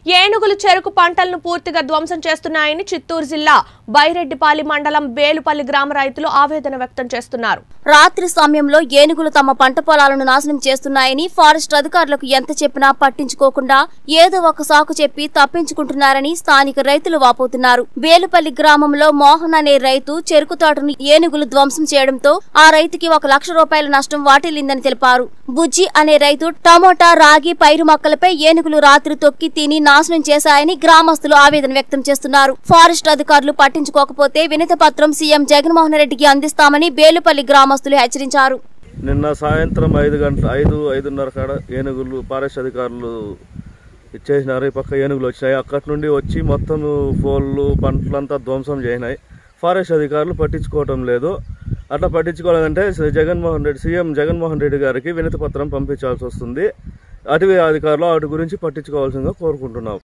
ఏనుగులు చెరుకు పంటలను పూర్తిగా ధ్వంసం చేస్తున్నాయని చిత్తూరు జిల్లా బైరెడ్డిపాలి మండలం బేలుపల్లి గ్రామ రైతులు ఆవేదన వ్యక్తం చేస్తున్నారు రాత్రి సమయంలో ఏనుగులు తమ పంట పొలాలను నాశనం చేస్తున్నాయని ఫారెస్ట్ అధికారులకు ఎంత చెప్పినా పట్టించుకోకుండా ఏదో ఒక సాకు చెప్పి తప్పించుకుంటున్నారని స్థానిక రైతులు వాపోతున్నారు వేలుపల్లి గ్రామంలో మోహన్ అనే రైతు చెరుకు తోటను ఏనుగులు ధ్వంసం చేయడంతో ఆ రైతుకి ఒక లక్ష రూపాయల నష్టం వాటిల్లిందని తెలిపారు బుజ్జి అనే రైతు టమోటా రాగి పైరు మొక్కలపై ఏనుగులు రాత్రి తొక్కి తిని నాశనం చేశాయని గ్రామస్తులు ఆవేదన వ్యక్తం చేస్తున్నారు ఫారెస్ట్ అధికారులు పట్టించుకోకపోతే వినతి పత్రం సీఎం జగన్మోహన్ రెడ్డికి అందిస్తామని బేలుపల్లి గ్రామస్తులు హెచ్చరించారు నిన్న సాయంత్రం ఐదు గంటల ఐదు ఐదున్నర కాడ ఏనుగులు ఫారెస్ట్ అధికారులు ఇచ్చేసినారు ఈ పక్క ఏనుగులు వచ్చినాయి అక్కడి నుండి వచ్చి మొత్తం ఫోన్లు పంటలంతా ధ్వంసం చేసినాయి ఫారెస్ట్ అధికారులు పట్టించుకోవటం లేదు అట్లా పట్టించుకోలేదంటే జగన్మోహన్ రెడ్డి సీఎం జగన్మోహన్ రెడ్డి గారికి వినతి పత్రం పంపించాల్సి వస్తుంది అటవీ అధికారులు వాటి గురించి పట్టించుకోవాల్సిందిగా కోరుకుంటున్నాం